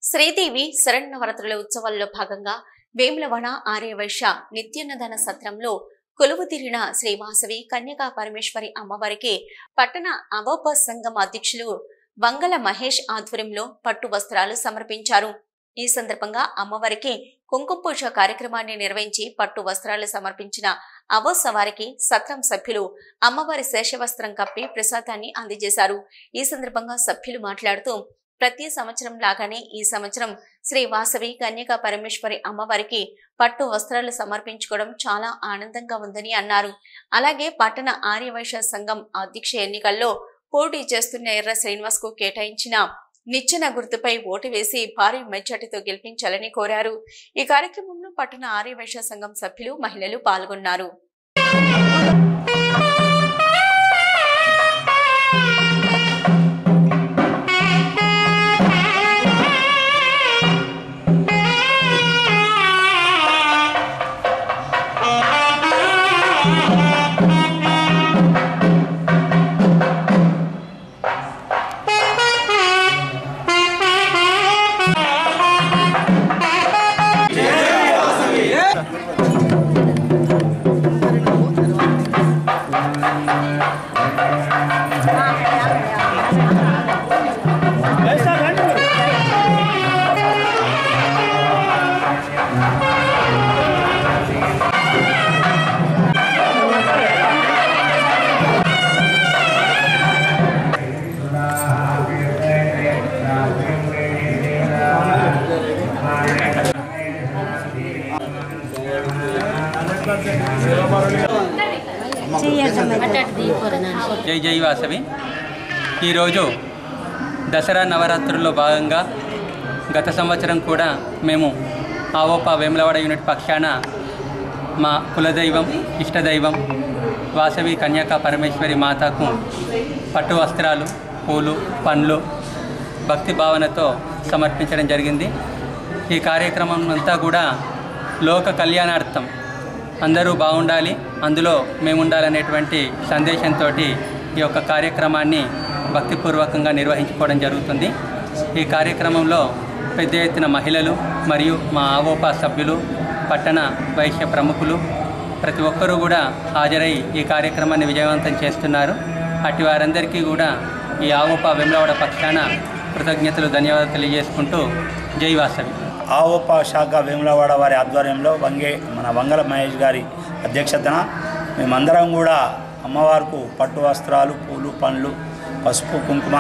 శ్రీదేవి శరణవరాత్రుల ఉత్సవాల్లో భాగంగా వేములవాడ ఆర్యవైశ్య నిత్యాన్నదాన సత్రంలో కొలువు తీరిన శ్రీవాసవి కన్యకా పరమేశ్వరి అమ్మవారికి పట్టణ అవోప సంఘం అధ్యక్షులు వంగల మహేష్ ఆధ్వర్యంలో పట్టు వస్త్రాలు సమర్పించారు ఈ సందర్భంగా అమ్మవారికి కుంకుమ పూజ కార్యక్రమాన్ని నిర్వహించి పట్టు వస్త్రాలు సమర్పించిన అవోస వారికి సత్రం సభ్యులు అమ్మవారి శేషవస్త్రం కప్పి ప్రసాదాన్ని అందజేశారు ఈ సందర్భంగా సభ్యులు మాట్లాడుతూ ప్రతి సంవత్సరం లాగానే ఈ సంవత్సరం శ్రీ వాసవి కన్యకా పరమేశ్వరి అమ్మవారికి పట్టు వస్త్రాలు సమర్పించుకోవడం చాలా ఆనందంగా ఉందని అన్నారు అలాగే పట్టణ ఆర్యవైశ్య సంఘం అధ్యక్ష ఎన్నికల్లో పోటీ చేస్తున్న ఎర్ర శ్రీనివాస్ కు కేటాయించిన నిచ్చెన గుర్తుపై ఓటు వేసి భారీ మెజార్టీతో గెలిపించాలని కోరారు ఈ కార్యక్రమంలో పట్టణ ఆర్యవైశ్య సంఘం సభ్యులు మహిళలు పాల్గొన్నారు జై జై వాసవి ఈరోజు దసరా నవరాత్రుల్లో భాగంగా గత సంవత్సరం కూడా మేము ఆవోప వేములవాడ యూనిట్ పక్షాన మా కులదైవం ఇష్టదైవం వాసవి కన్యాక పరమేశ్వరి మాతకు పట్టు వస్త్రాలు పూలు పండ్లు భక్తి భావనతో సమర్పించడం జరిగింది ఈ కార్యక్రమం అంతా కూడా లోక కళ్యాణార్థం అందరూ బాగుండాలి అందులో మేము ఉండాలనేటువంటి సందేశంతో ఈ యొక్క కార్యక్రమాన్ని భక్తిపూర్వకంగా నిర్వహించుకోవడం జరుగుతుంది ఈ కార్యక్రమంలో పెద్ద ఎత్తున మహిళలు మరియు మా ఆవోపా సభ్యులు పట్టణ వైశ్య ప్రముఖులు ప్రతి ఒక్కరూ కూడా హాజరై ఈ కార్యక్రమాన్ని విజయవంతం చేస్తున్నారు అటు వారందరికీ కూడా ఈ ఆవోపా వెమ్లవాడ పక్షాన కృతజ్ఞతలు ధన్యవాదాలు తెలియజేసుకుంటూ జై వాసవి ఆవోప శాఖ వేములవాడ వారి ఆధ్వర్యంలో వంగే మన వంగల మహేష్ గారి అధ్యక్షతన మేమందరం కూడా అమ్మవారికి పట్టు వస్త్రాలు పూలు పండ్లు పసుపు కుంకుమ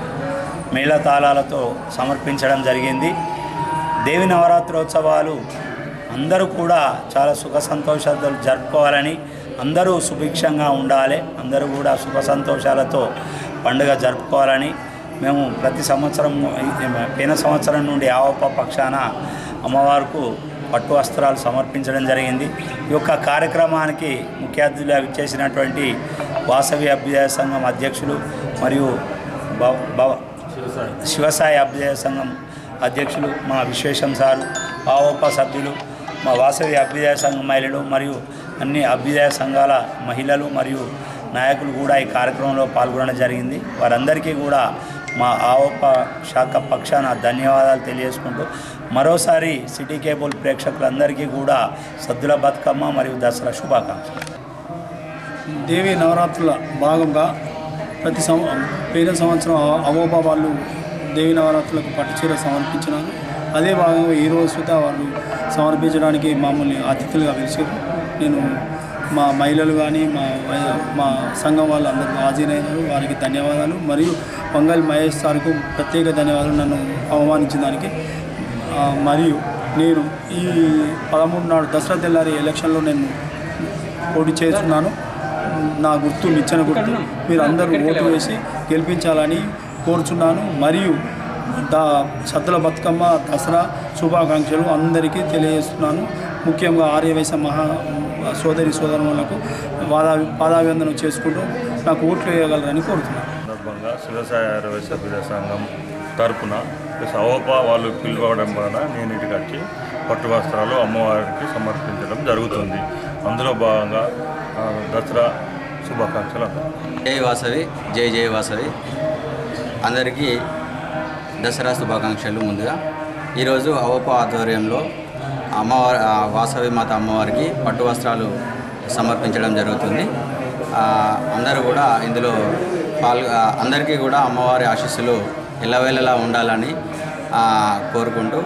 మేళతాళాలతో సమర్పించడం జరిగింది దేవి నవరాత్రోత్సవాలు అందరూ కూడా చాలా సుఖ సంతోషాలతో జరుపుకోవాలని అందరూ సుభిక్షంగా ఉండాలి అందరూ కూడా సుఖ సంతోషాలతో పండుగ జరుపుకోవాలని మేము ప్రతి సంవత్సరం పోయిన సంవత్సరం నుండి ఆవప పక్షాన అమ్మవారికి పట్టు వస్త్రాలు సమర్పించడం జరిగింది ఈ యొక్క కార్యక్రమానికి ముఖ్య అతిథులుగా విచ్చేసినటువంటి వాసవి అభ్యుదయ సంఘం అధ్యక్షులు మరియు భవ భవ శివసాయి అభ్యుదయ సంఘం అధ్యక్షులు మా విశ్వేశం సారు ఆవోప సభ్యులు మా వాసవి అభ్యుదయ సంఘం మహిళలు మరియు అన్ని అభ్యుదయ సంఘాల మహిళలు మరియు నాయకులు కూడా ఈ కార్యక్రమంలో పాల్గొనడం జరిగింది వారందరికీ కూడా మా ఆవోప శాఖ పక్షాన ధన్యవాదాలు తెలియజేసుకుంటూ మరోసారి సిటీ కేబుల్ ప్రేక్షకులందరికీ కూడా సద్దుల బతుకమ్మ మరియు దసరా శుభాకాంక్షలు దేవి నవరాత్రుల భాగంగా ప్రతి సం పోయిన సంవత్సరం అవోబా వాళ్ళు దేవి నవరాత్రులకు పట్టుచీర సమర్పించినారు అదే భాగంగా ఈరోజు సుతా వాళ్ళు సమర్పించడానికి మమ్మల్ని అతిథులుగా పిలిచారు నేను మా మహిళలు కానీ మా వై- మా సంఘం వాళ్ళు అందరూ హాజరైనారు వారికి ధన్యవాదాలు మరియు పొంగల్ మహేష్ సార్కు ప్రత్యేక ధన్యవాదాలు నన్ను అవమానించిన దానికి ఆ, మరియు నేను ఈ పదమూడు నాడు దసరా తెల్లారి ఎలక్షన్లో నేను పోటీ చేస్తున్నాను నా గుర్తు నిచ్చెన గుర్తు మీరు అందరూ ఓటు వేసి గెలిపించాలని కోరుచున్నాను మరియు దా సద్దుల బతుకమ్మ దసరా శుభాకాంక్షలు అందరికీ తెలియజేస్తున్నాను ముఖ్యంగా ఆర్యవైశ్య మహా సోదరి సోదరులకు పాదా పాదాభివందనం చేసుకుంటూ నాకు ఓట్లు వేయగలరని కోరుతున్నాను సందర్భంగా శివసాయ అరవై సభ్యుల సంఘం తరపున ప్లస్ అవోపా వాళ్ళు పిలువడం వలన నేను ఇటుకు వచ్చి పట్టు వస్త్రాలు అమ్మవారికి సమర్పించడం జరుగుతుంది అందులో భాగంగా ఆ, దసరా శుభాకాంక్షలు అందరూ జై వాసవి జై జై వాసవి అందరికీ దసరా శుభాకాంక్షలు ముందుగా ఈరోజు అవప ఆధ్వర్యంలో అమ్మవారి ఆ, వాసవి మాత అమ్మవారికి పట్టు వస్త్రాలు సమర్పించడం జరుగుతుంది ఆ, అందరూ కూడా ఇందులో పాల్గొ ఆ, అందరికీ కూడా అమ్మవారి ఆశీస్సులు ఎల్లవేళలా ఉండాలని ఆ, కోరుకుంటూ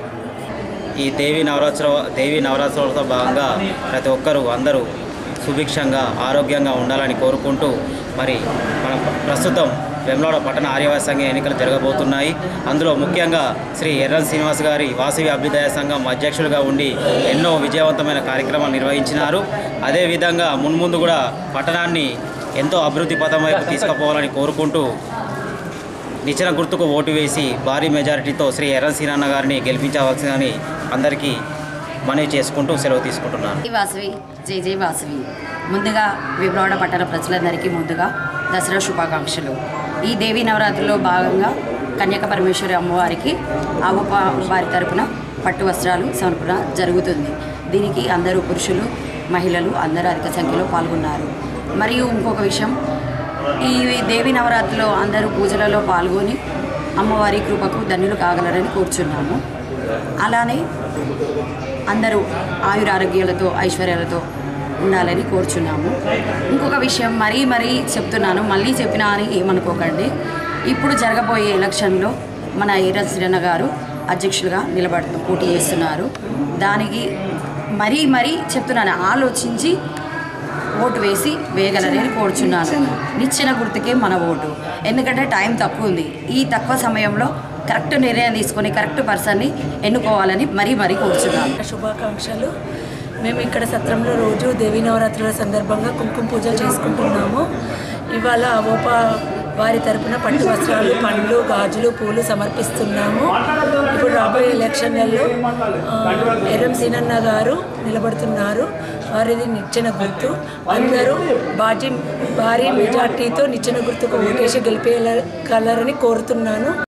ఈ దేవి నవరాత్రుల దేవి నవరాత్రులతో భాగంగా ప్రతి ఒక్కరూ అందరూ సుభిక్షంగా ఆరోగ్యంగా ఉండాలని కోరుకుంటూ మరి మన ప్రస్తుతం వెమ్లవాడ పట్టణ ఆర్యవాస సంఘ ఎన్నికలు జరగబోతున్నాయి అందులో ముఖ్యంగా శ్రీ ఎర్రన్ శ్రీనివాస్ గారి వాసవి అభ్యుదయ సంఘం అధ్యక్షులుగా ఉండి ఎన్నో విజయవంతమైన కార్యక్రమాలు నిర్వహించినారు అదేవిధంగా మున్ముందు కూడా పట్టణాన్ని ఎంతో అభివృద్ధి పథం వైపు తీసుకుపోవాలని కోరుకుంటూ నిచ్చెన గుర్తుకు ఓటు వేసి భారీ మెజారిటీతో శ్రీ ఎర్రన్ సీనన్న గారిని గెలిపించవలసిందని అందరికీ మనవి చేసుకుంటూ సెలవు తీసుకుంటున్నాను జై వాసవి జై జై వాసవి ముందుగా విబ్రవాడ పట్టణ ప్రజలందరికీ ముందుగా దసరా శుభాకాంక్షలు ఈ దేవీ నవరాత్రిలో భాగంగా కన్యక పరమేశ్వరి అమ్మవారికి ఆవప వారి తరపున పట్టు వస్త్రాలు సమర్పణ జరుగుతుంది దీనికి అందరూ పురుషులు మహిళలు అందరూ అధిక సంఖ్యలో పాల్గొన్నారు మరియు ఇంకొక విషయం ఈ దేవి నవరాత్రిలో అందరూ పూజలలో పాల్గొని అమ్మవారి కృపకు ధన్యులు కాగలరని కోరుచున్నాము అలానే అందరూ ఆయురారోగ్యాలతో ఐశ్వర్యాలతో ఉండాలని కోరుచున్నాము ఇంకొక విషయం మరీ మరీ చెప్తున్నాను మళ్ళీ చెప్పినా అని ఏమనుకోకండి ఇప్పుడు జరగబోయే ఎలక్షన్లో మన ఈర శ్రీరణ గారు అధ్యక్షులుగా నిలబడుతూ పోటీ చేస్తున్నారు దానికి మరీ మరీ చెప్తున్నాను ఆలోచించి ఓటు వేసి వేయగలరని కోరుచున్నాను నిచ్చిన గుర్తుకే మన ఓటు ఎందుకంటే టైం తక్కువ ఉంది ఈ తక్కువ సమయంలో కరెక్ట్ నిర్ణయం తీసుకొని కరెక్ట్ పర్సన్ని ఎన్నుకోవాలని మరీ మరీ కోరుచున్నాను శుభాకాంక్షలు మేము ఇక్కడ సత్రంలో రోజు దేవీ నవరాత్రుల సందర్భంగా కుంకుమ పూజలు చేసుకుంటున్నాము ఇవాళ అవోప వారి తరపున పట్టు వస్త్రాలు పండ్లు గాజులు పూలు సమర్పిస్తున్నాము ఇప్పుడు రాబోయే ఎలక్షన్లలో ఆ, ఎర్రం సీనన్న గారు నిలబడుతున్నారు వారిది నిచ్చెన గుర్తు అందరూ బాజీ భారీ మెజార్టీతో నిచ్చెన గుర్తుకు ఓటేసి గెలిపేయగలరని కోరుతున్నాను